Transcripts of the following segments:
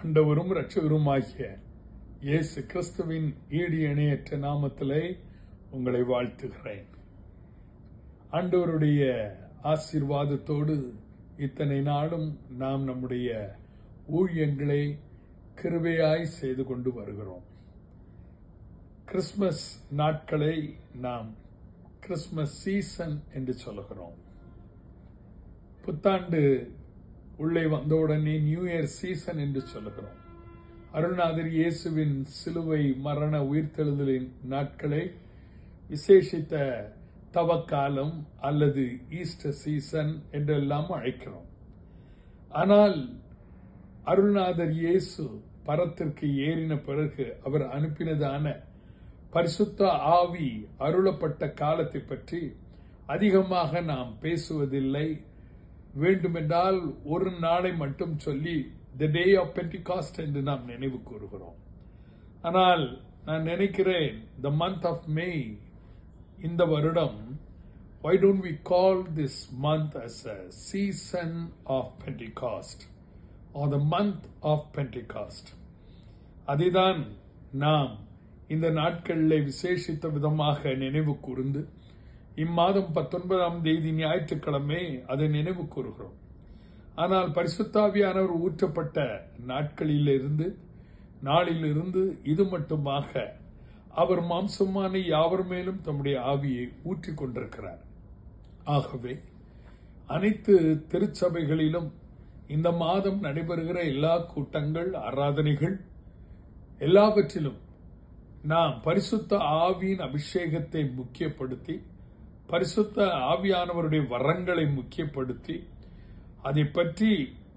ஆண்டவரும் இரட்சகருமாகிய இயேசு கிறிஸ்துவின் ஈடு இணையற்ற நாமத்திலே உங்களை வாழ்த்துகிறேன் ஆண்டவருடைய ஆசீர்வாதத்தோடு இத்தனை நாளும் நாம் நம்முடைய ஊழியங்களை கிருபையாய் செய்து கொண்டு வருகிறோம் கிறிஸ்மஸ் நாட்களை நாம் கிறிஸ்மஸ் சீசன் என்று சொல்லுகிறோம் புத்தாண்டு உள்ளே வந்தவுடனே நியூ இயர் சீசன் என்று சொல்லுகிறோம் அருள்நாதர் இயேசுவின் சிலுவை மரண உயிர்த்தெழுதலின் நாட்களை விசேஷித்த தவக்காலம் அல்லது ஈஸ்டர் சீசன் என்றெல்லாம் அழைக்கிறோம் ஆனால் அருள்நாதர் இயேசு பரத்திற்கு ஏறின பிறகு அவர் அனுப்பினதான பரிசுத்த ஆவி அருளப்பட்ட காலத்தை பற்றி அதிகமாக நாம் பேசுவதில்லை வேண்டுமென்றால் ஒரு நாளை மட்டும் சொல்லி த டே ஆஃப் பென்டிகாஸ்ட் என்று நாம் நினைவு கூறுகிறோம் ஆனால் நான் நினைக்கிறேன் த மந்த் ஆஃப் மே இந்த வருடம் why don't we call this month as a season of Pentecost or the month of Pentecost அதைதான் நாம் இந்த நாட்களில் விசேஷித்த விதமாக நினைவு கூர்ந்து இம்மாதம் பத்தொன்பதாம் தேதி ஞாயிற்றுக்கிழமை அதை நினைவு கூறுகிறோம் ஆனால் பரிசுத்தாவியானவர் ஊற்றப்பட்ட நாட்களிலிருந்து நாளிலிருந்து இது மட்டுமாக அவர் மாம்சமான யாவர் மேலும் தம்முடைய ஆவியை ஊற்றிக் கொண்டிருக்கிறார் ஆகவே அனைத்து திருச்சபைகளிலும் இந்த மாதம் நடைபெறுகிற எல்லா கூட்டங்கள் ஆராதனைகள் எல்லாவற்றிலும் நாம் பரிசுத்த ஆவியின் அபிஷேகத்தை முக்கியப்படுத்தி பரிசுத்த ஆவியானவருடைய வரங்களை முக்கியப்படுத்தி அதை பற்றி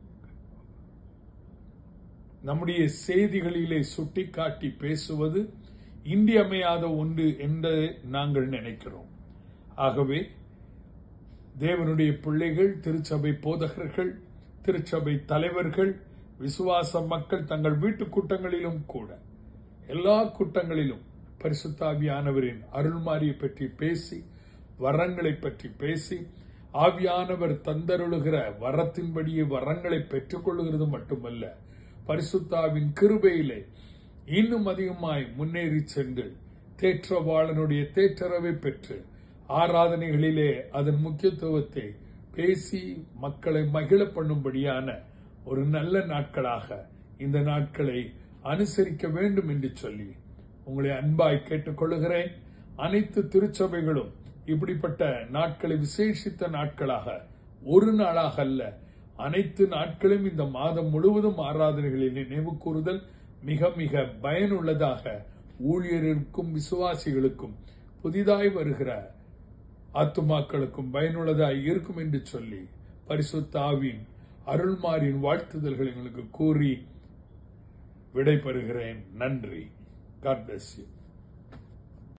நம்முடைய செய்திகளிலே சுட்டிக்காட்டி பேசுவது இன்றியமையாத ஒன்று என்று நாங்கள் நினைக்கிறோம் ஆகவே தேவனுடைய பிள்ளைகள் திருச்சபை போதகர்கள் திருச்சபை தலைவர்கள் விசுவாச மக்கள் தங்கள் வீட்டு கூட்டங்களிலும் கூட எல்லா கூட்டங்களிலும் பரிசுத்தாவியானவரின் அருள்மாரியை பற்றி பேசி வரங்களை பற்றி பேசி ஆவியானவர் தந்தருளுகிற வரத்தின்படியே வரங்களை பெற்றுக்கொள்கிறது மட்டுமல்ல பரிசுத்தாவின் கிருபையிலே இன்னும் அதிகமாய் முன்னேறி சென்று தேற்றவாளனுடைய தேற்றரவை பெற்று ஆராதனைகளிலே அதன் முக்கியத்துவத்தை பேசி மக்களை மகிழ பண்ணும்படியான ஒரு நல்ல நாட்களாக இந்த நாட்களை அனுசரிக்க வேண்டும் என்று சொல்லி உங்களை அன்பாய் கேட்டுக்கொள்கிறேன் அனைத்து திருச்சபைகளும் இப்படிப்பட்ட நாட்களை விசேஷித்த நாட்களாக ஒரு நாளாக அல்ல அனைத்து நாட்களும் இந்த மாதம் முழுவதும் ஆராதனைகளில் நினைவு கூறுதல் மிக மிக பயனுள்ளதாக ஊழியருக்கும் விசுவாசிகளுக்கும் புதிதாய் வருகிற ஆத்துமாக்களுக்கும் பயனுள்ளதாய் இருக்கும் என்று சொல்லி பரிசுத்தாவின் அருள்மாரின் வாழ்த்துதல்கள் எங்களுக்கு கூறி விடைபெறுகிறேன் நன்றி காட் பிளஸ் யூ